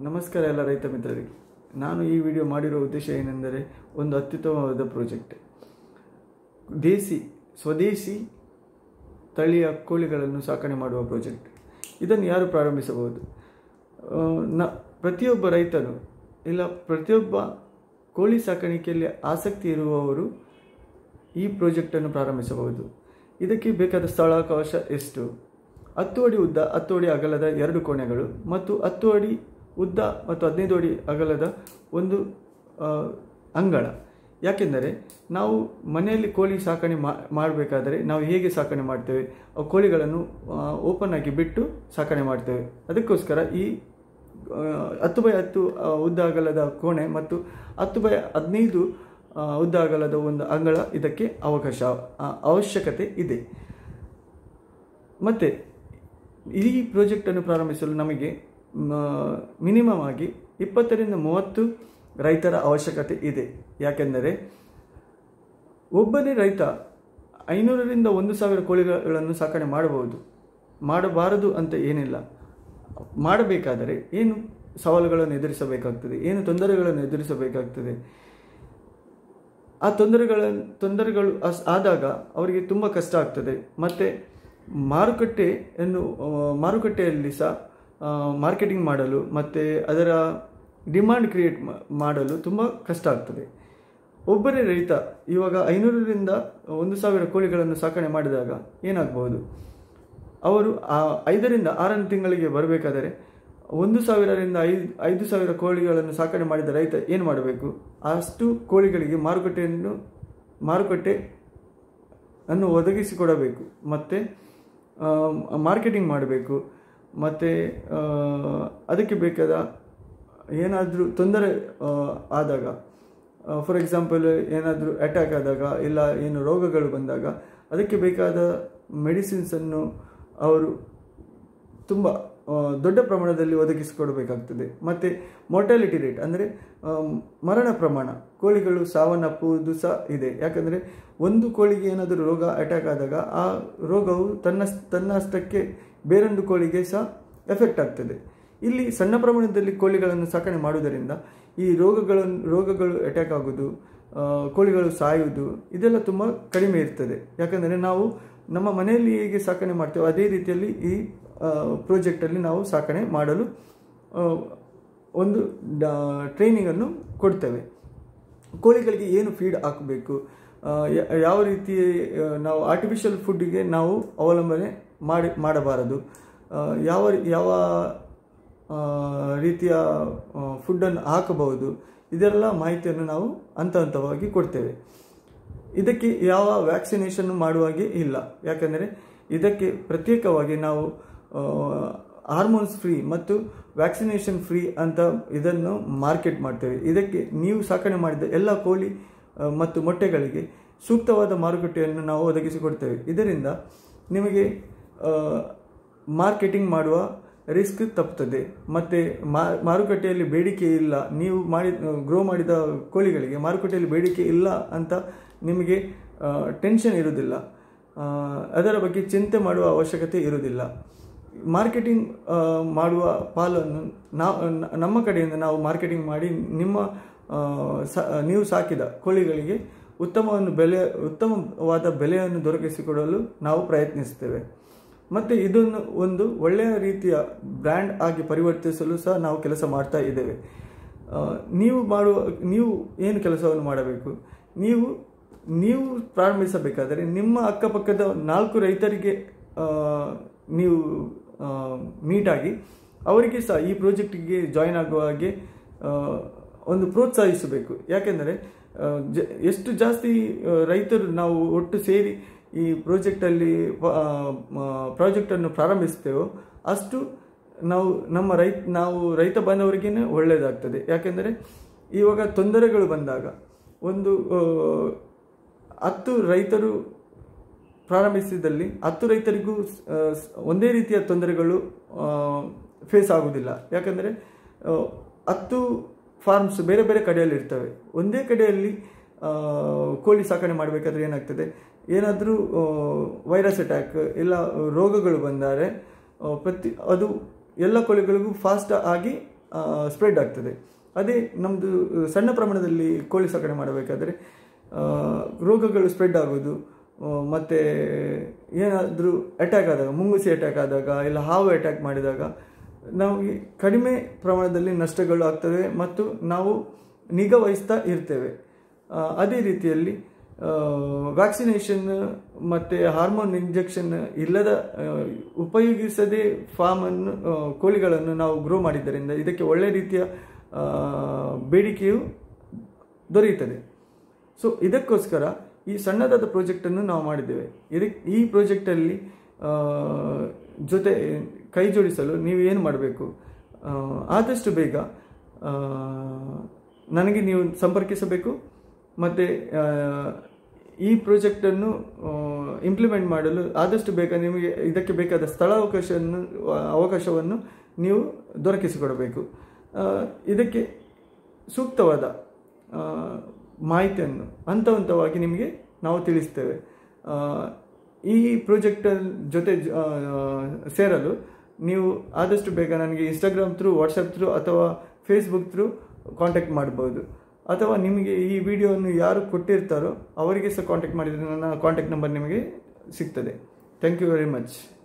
ನಮಸ್ಕಾರ ಎಲ್ಲ ರೈತ ಮಿತ್ರರಿಗೆ ನಾನು ಈ ವಿಡಿಯೋ ಮಾಡಿರೋ ಉದ್ದೇಶ ಏನೆಂದರೆ ಒಂದು ಅತ್ಯುತ್ತಮವಾದ ಪ್ರಾಜೆಕ್ಟ್ ದೇಸಿ ಸ್ವದೇಶಿ ತಳಿಯ ಕೋಳಿಗಳನ್ನು ಸಾಕಣೆ ಮಾಡುವ ಪ್ರಾಜೆಕ್ಟ್ ಇದನ್ನು ಯಾರು ಪ್ರಾರಂಭಿಸಬಹುದು ಆ, ನ ಪ್ರತಿಯೊಬ್ಬ ರೈತನು ಇಲ್ಲ ಪ್ರತಿಯೊಬ್ಬ ಕೋಳಿ ಸಾಕಾಣಿಕೆಯಲ್ಲಿ ಆಸಕ್ತಿ ಇರುವವರು ಈ ಪ್ರಾಜೆಕ್ಟನ್ನು ಪ್ರಾರಂಭಿಸಬಹುದು ಇದಕ್ಕೆ ಬೇಕಾದ ಸ್ಥಳಾವಕಾಶ ಎಷ್ಟು ಹತ್ತು ಅಡಿ ಉದ್ದ ಹತ್ತು ಅಡಿ ಅಗಲದ ಎರಡು ಕೋಣೆಗಳು ಮತ್ತು ಹತ್ತು ಅಡಿ ಉದ್ದ ಮತ್ತು ಹದಿನೈದು ಅಡಿ ಅಗಲದ ಒಂದು ಆ, ಅಂಗಳ ಯಾಕೆಂದರೆ ನಾವು ಮನೆಯಲ್ಲಿ ಕೋಳಿ ಸಾಕಣೆ ಮಾಡಬೇಕಾದರೆ ನಾವು ಹೇಗೆ ಸಾಕಣೆ ಮಾಡ್ತೇವೆ ಆ ಕೋಳಿಗಳನ್ನು ಓಪನ್ ಆಗಿ ಬಿಟ್ಟು ಸಾಕಣೆ ಮಾಡ್ತೇವೆ ಅದಕ್ಕೋಸ್ಕರ ಈ ಆ, ಹತ್ತು ಬೈ ಹತ್ತು ಆ, ಉದ್ದ ಅಗಲದ ಕೋಣೆ ಮತ್ತು ಹತ್ತು ಬೈ ಹದಿನೈದು ಆ, ಉದ್ದ ಅಗಲದ ಒಂದು ಅಂಗಳ ಇದಕ್ಕೆ ಅವಕಾಶ ಆ, ಅವಶ್ಯಕತೆ ಇದೆ ಮತ್ತು ಈ ಪ್ರಾಜೆಕ್ಟನ್ನು ಪ್ರಾರಂಭಿಸಲು ನಮಗೆ ಮಿನಿಮಮ್ ಆಗಿ ಇಪ್ಪತ್ತರಿಂದ ಮೂವತ್ತು ರೈತರ ಅವಶ್ಯಕತೆ ಇದೆ ಯಾಕೆಂದರೆ ಒಬ್ಬನೇ ರೈತ ಐನೂರರಿಂದ ಒಂದು ಸಾವಿರ ಕೋಳಿಗಳನ್ನು ಸಾಕಣೆ ಮಾಡಬಹುದು ಮಾಡಬಾರದು ಅಂತ ಏನಿಲ್ಲ ಮಾಡಬೇಕಾದರೆ ಏನು ಸವಾಲುಗಳನ್ನು ಎದುರಿಸಬೇಕಾಗ್ತದೆ ಏನು ತೊಂದರೆಗಳನ್ನು ಎದುರಿಸಬೇಕಾಗ್ತದೆ ಆ ತೊಂದರೆಗಳ ತೊಂದರೆಗಳು ಅಸ್ ಆದಾಗ ಅವರಿಗೆ ತುಂಬ ಕಷ್ಟ ಆಗ್ತದೆ ಮತ್ತು ಮಾರುಕಟ್ಟೆಯನ್ನು ಆ, ಮಾರುಕಟ್ಟೆಯಲ್ಲಿ ಸಹ ಮಾರ್ಕೆಟಿಂಗ್ ಮಾಡಲು ಮತ್ತು ಅದರ ಡಿಮಾಂಡ್ ಕ್ರಿಯೇಟ್ ಮಾಡಲು ತುಂಬ ಕಷ್ಟ ಆಗ್ತದೆ ಒಬ್ಬರೇ ರೈತ ಇವಾಗ ಐನೂರರಿಂದ ಒಂದು ಸಾವಿರ ಕೋಳಿಗಳನ್ನು ಸಾಕಣೆ ಮಾಡಿದಾಗ ಏನಾಗಬಹುದು ಅವರು ಆ ಐದರಿಂದ ಆರನೇ ತಿಂಗಳಿಗೆ ಬರಬೇಕಾದರೆ ಒಂದು ಸಾವಿರದಿಂದ ಐದು ಐದು ಸಾವಿರ ಕೋಳಿಗಳನ್ನು ಸಾಕಣೆ ಮಾಡಿದ ರೈತ ಏನು ಮಾಡಬೇಕು ಅಷ್ಟು ಕೋಳಿಗಳಿಗೆ ಮಾರುಕಟ್ಟೆಯನ್ನು ಮಾರುಕಟ್ಟೆ ಅನ್ನು ಒದಗಿಸಿಕೊಡಬೇಕು ಮತ್ತು ಮಾರ್ಕೆಟಿಂಗ್ ಮಾಡಬೇಕು ಮತ್ತು ಅದಕ್ಕೆ ಬೇಕಾದ ಏನಾದರೂ ತೊಂದರೆ ಆ, ಆದಾಗ ಫಾರ್ ಎಕ್ಸಾಂಪಲ್ ಏನಾದರೂ ಅಟ್ಯಾಕ್ ಆದಾಗ ಇಲ್ಲ ಏನು ರೋಗಗಳು ಬಂದಾಗ ಅದಕ್ಕೆ ಬೇಕಾದ ಮೆಡಿಸಿನ್ಸನ್ನು ಅವರು ತುಂಬ ಆ, ದೊಡ್ಡ ಪ್ರಮಾಣದಲ್ಲಿ ಒದಗಿಸಿಕೊಡಬೇಕಾಗ್ತದೆ ಮತ್ತು ಮೊರ್ಟಾಲಿಟಿ ರೇಟ್ ಅಂದರೆ ಮರಣ ಪ್ರಮಾಣ ಕೋಳಿಗಳು ಸಾವನ್ನಪ್ಪುವುದು ಸಹ ಇದೆ ಯಾಕಂದರೆ ಒಂದು ಕೋಳಿಗೆ ಏನಾದರೂ ರೋಗ ಅಟ್ಯಾಕ್ ಆದಾಗ ಆ ರೋಗವು ತನ್ನ ತನ್ನಷ್ಟಕ್ಕೆ ಬೇರೊಂದು ಕೋಳಿಗೆ ಸಹ ಎಫೆಕ್ಟ್ ಆಗ್ತದೆ ಇಲ್ಲಿ ಸಣ್ಣ ಪ್ರಮಾಣದಲ್ಲಿ ಕೋಳಿಗಳನ್ನು ಸಾಕಣೆ ಮಾಡುವುದರಿಂದ ಈ ರೋಗಗಳನ್ನು ರೋಗಗಳು ಅಟ್ಯಾಕ್ ಆಗೋದು ಆ, ಕೋಳಿಗಳು ಸಾಯುವುದು ಇದೆಲ್ಲ ತುಂಬ ಕಡಿಮೆ ಇರ್ತದೆ ಯಾಕಂದರೆ ನಾವು ನಮ್ಮ ಮನೆಯಲ್ಲಿ ಹೇಗೆ ಸಾಕಣೆ ಮಾಡ್ತೇವೆ ಅದೇ ರೀತಿಯಲ್ಲಿ ಈ ಪ್ರಾಜೆಕ್ಟಲ್ಲಿ ನಾವು ಸಾಕಣೆ ಮಾಡಲು ಆ, ಒಂದು ಟ್ರೈನಿಂಗನ್ನು ಕೊಡ್ತೇವೆ ಕೋಳಿಗಳಿಗೆ ಏನು ಫೀಡ್ ಹಾಕಬೇಕು ಆ, ಯ- ಯಾವ ರೀತಿ ಆ, ನಾವು ಆರ್ಟಿಫಿಷಿಯಲ್ ಫುಡ್ಡಿಗೆ ನಾವು ಅವಲಂಬನೆ ಮಾಡಿ ಮಾಡಬಾರದು ಆ, ಯಾವ ಯಾವ ಆ, ರೀತಿಯ ಫುಡ್ಡನ್ನು ಹಾಕಬಹುದು ಇದೆಲ್ಲ ಮಾಹಿತಿಯನ್ನು ನಾವು ಹಂತ ಹಂತವಾಗಿ ಕೊಡ್ತೇವೆ ಇದಕ್ಕೆ ಯಾವ ವ್ಯಾಕ್ಸಿನೇಷನ್ ಮಾಡುವಾಗೆ ಇಲ್ಲ ಯಾಕಂದರೆ ಇದಕ್ಕೆ ಪ್ರತ್ಯೇಕವಾಗಿ ನಾವು ಹಾರ್ಮೋನ್ಸ್ ಫ್ರೀ ಮತ್ತು ವ್ಯಾಕ್ಸಿನೇಷನ್ ಫ್ರೀ ಅಂತ ಇದನ್ನು ಮಾರ್ಕೆಟ್ ಮಾಡ್ತೇವೆ ಇದಕ್ಕೆ ನೀವು ಸಾಕಣೆ ಮಾಡಿದ ಎಲ್ಲ ಕೋಳಿ ಆ, ಮತ್ತು ಮೊಟ್ಟೆಗಳಿಗೆ ಸೂಕ್ತವಾದ ಮಾರುಕಟ್ಟೆಯನ್ನು ನಾವು ಒದಗಿಸಿಕೊಡ್ತೇವೆ ಇದರಿಂದ ನಿಮಗೆ ಮಾರ್ಕೆಟಿಂಗ್ ಮಾಡುವ ರಿಸ್ಕ್ ತಪ್ಪುತ್ತದೆ ಮತ್ತು ಮಾರುಕಟ್ಟೆಯಲ್ಲಿ ಬೇಡಿಕೆ ಇಲ್ಲ ನೀವು ಮಾಡಿ ಗ್ರೋ ಮಾಡಿದ ಕೋಳಿಗಳಿಗೆ ಮಾರುಕಟ್ಟೆಯಲ್ಲಿ ಬೇಡಿಕೆ ಇಲ್ಲ ಅಂತ ನಿಮಗೆ ಟೆನ್ಷನ್ ಇರುವುದಿಲ್ಲ ಆ, ಅದರ ಬಗ್ಗೆ ಚಿಂತೆ ಮಾಡುವ ಅವಶ್ಯಕತೆ ಇರುವುದಿಲ್ಲ ಮಾರ್ಕೆಟಿಂಗ್ ಆ, ಮಾಡುವ ಪಾಲನ್ನು ನಾವು ನಮ್ಮ ಕಡೆಯಿಂದ ನಾವು ಮಾರ್ಕೆಟಿಂಗ್ ಮಾಡಿ ನಿಮ್ಮ ಆ, ಸ- ನೀವು ಸಾಕಿದ ಕೋಳಿಗಳಿಗೆ ಉತ್ತಮವನ್ನು ಬೆಲೆ ಉತ್ತಮವಾದ ಬೆಲೆಯನ್ನು ದೊರಕಿಸಿಕೊಡಲು ನಾವು ಪ್ರಯತ್ನಿಸ್ತೇವೆ ಮತ್ತು ಇದನ್ನು ಒಂದು ಒಳ್ಳೆಯ ರೀತಿಯ ಬ್ರ್ಯಾಂಡ್ ಆಗಿ ಪರಿವರ್ತಿಸಲು ಸಹ ನಾವು ಕೆಲಸ ಮಾಡ್ತಾ ಇದ್ದೇವೆ ಆ, ನೀವು ಮಾಡುವ ನೀವು ಏನು ಕೆಲಸವನ್ನು ಮಾಡಬೇಕು ನೀವು ನೀವು ಪ್ರಾರಂಭಿಸಬೇಕಾದರೆ ನಿಮ್ಮ ಅಕ್ಕಪಕ್ಕದ ನಾಲ್ಕು ರೈತರಿಗೆ ಆ, ನೀವು ಮೀಟ್ ಆಗಿ ಅವರಿಗೆ ಸಹ ಈ ಪ್ರಾಜೆಕ್ಟಿಗೆ ಜಾಯಿನ್ ಆಗುವ ಹಾಗೆ ಆ, ಒಂದು ಪ್ರೋತ್ಸಾಹಿಸಬೇಕು ಯಾಕೆಂದರೆ ಆ, ಜ ಎಷ್ಟು ಜಾಸ್ತಿ ಆ, ರೈತರು ನಾವು ಒಟ್ಟು ಸೇರಿ ಈ ಪ್ರಾಜೆಕ್ಟಲ್ಲಿ ಪ್ರಾಜೆಕ್ಟನ್ನು ಪ್ರಾರಂಭಿಸ್ತೇವೋ ಅಷ್ಟು ನಾವು ನಮ್ಮ ರೈತ ನಾವು ರೈತ ಬಾಂಧವರಿಗೇನೆ ಒಳ್ಳೆಯದಾಗ್ತದೆ ಯಾಕೆಂದರೆ ಇವಾಗ ತೊಂದರೆಗಳು ಬಂದಾಗ ಒಂದು ಆ, ಹತ್ತು ರೈತರು ಪ್ರಾರಂಭಿಸಿದಲ್ಲಿ ಹತ್ತು ರೈತರಿಗೂ ಆ, ಸ್- ಒಂದೇ ರೀತಿಯ ತೊಂದರೆಗಳು ಫೇಸ್ ಆಗುವುದಿಲ್ಲ ಯಾಕಂದರೆ ಆ, ಹತ್ತು ಫಾರ್ಮ್ಸ್ ಬೇರೆ ಬೇರೆ ಕಡೆಯಲ್ಲಿ ಇರ್ತವೆ ಒಂದೇ ಕಡೆಯಲ್ಲಿ ಆ, ಕೋಳಿ ಸಾಕಣೆ ಮಾಡಬೇಕಾದ್ರೆ ಏನಾಗ್ತದೆ ಏನಾದರೂ ವೈರಸ್ ಅಟ್ಯಾಕ್ ಇಲ್ಲ ರೋಗಗಳು ಬಂದರೆ ಆ, ಪ್ರತಿ ಅದು ಎಲ್ಲ ಕೋಳಿಗಳಿಗೂ ಫಾಸ್ಟ್ ಆಗಿ ಸ್ಪ್ರೆಡ್ ಆಗ್ತದೆ ಅದೇ ನಮ್ಮದು ಸಣ್ಣ ಪ್ರಮಾಣದಲ್ಲಿ ಕೋಳಿ ಸಾಕಣೆ ಮಾಡಬೇಕಾದ್ರೆ ಆ, ರೋಗಗಳು ಸ್ಪ್ರೆಡ್ ಆಗೋದು ಆ, ಮತ್ತೆ ಏನಾದರೂ ಅಟ್ಯಾಕ್ ಆದಾಗ ಮುಂಗುಸಿ ಅಟ್ಯಾಕ್ ಆದಾಗ ಇಲ್ಲ ಹಾವು ಅಟ್ಯಾಕ್ ಮಾಡಿದಾಗ ನಾವು ಈ ಕಡಿಮೆ ಪ್ರಮಾಣದಲ್ಲಿ ನಷ್ಟಗಳು ಆಗ್ತವೆ ಮತ್ತು ನಾವು ನಿಗಾ ವಹಿಸ್ತಾ ಇರ್ತೇವೆ ಆ, ಅದೇ ರೀತಿಯಲ್ಲಿ ವ್ಯಾಕ್ಸಿನೇಷನ್ ಮತ್ತು ಹಾರ್ಮೋನ್ ಇಂಜೆಕ್ಷನ್ ಇಲ್ಲದ ಆ, ಉಪಯೋಗಿಸದೆ ಫಾರ್ಮನ್ನು ಆ, ಕೋಳಿಗಳನ್ನು ನಾವು ಗ್ರೋ ಮಾಡಿದ್ದರಿಂದ ಇದಕ್ಕೆ ಒಳ್ಳೆ ರೀತಿಯ ಆ, ಬೇಡಿಕೆಯು ದೊರೆಯುತ್ತದೆ ಸೊ ಇದಕ್ಕೋಸ್ಕರ ಈ ಸಣ್ಣದಾದ ಪ್ರಾಜೆಕ್ಟನ್ನು ನಾವು ಮಾಡಿದ್ದೇವೆ ಇದಕ್ಕೆ ಈ ಪ್ರಾಜೆಕ್ಟಲ್ಲಿ ಜೊತೆ ಕೈ ಜೋಡಿಸಲು ನೀವು ಏನು ಮಾಡಬೇಕು ಆದಷ್ಟು ಬೇಗ ಆ, ನನಗೆ ನೀವು ಸಂಪರ್ಕಿಸಬೇಕು ಮತ್ತು ಈ ಪ್ರಾಜೆಕ್ಟನ್ನು ಇಂಪ್ಲಿಮೆಂಟ್ ಮಾಡಲು ಆದಷ್ಟು ಬೇಗ ನಿಮಗೆ ಇದಕ್ಕೆ ಬೇಕಾದ ಸ್ಥಳಾವಕಾಶವನ್ನು ಅವಕಾಶವನ್ನು ನೀವು ದೊರಕಿಸಿಕೊಡಬೇಕು ಆ, ಇದಕ್ಕೆ ಸೂಕ್ತವಾದ ಆ, ಮಾಹಿತಿಯನ್ನು ಹಂತ ಹಂತವಾಗಿ ನಿಮಗೆ ನಾವು ತಿಳಿಸ್ತೇವೆ ಆ, ಈ ಪ್ರಾಜೆಕ್ಟ್ ಜೊತೆ ಜ- ಆ, ಸೇರಲು ನೀವು ಆದಷ್ಟು ಬೇಗ ನನಗೆ ಇನ್ಸ್ಟಾಗ್ರಾಮ್ ಥ್ರೂ ವಾಟ್ಸಪ್ ಥ್ರೂ ಅಥವಾ ಫೇಸ್ಬುಕ್ ಥ್ರೂ ಕಾಂಟ್ಯಾಕ್ಟ್ ಮಾಡ್ಬೋದು ಅಥವಾ ನಿಮಗೆ ಈ ವಿಡಿಯೋವನ್ನು ಯಾರು ಕೊಟ್ಟಿರ್ತಾರೋ ಅವರಿಗೆ ಸಹ ಕಾಂಟ್ಯಾಕ್ಟ್ ಮಾಡಿದರೆ ನನ್ನ ಕಾಂಟ್ಯಾಕ್ಟ್ ನಂಬರ್ ನಿಮಗೆ ಸಿಗ್ತದೆ ಥ್ಯಾಂಕ್ ಯು ವೆರಿ ಮಚ್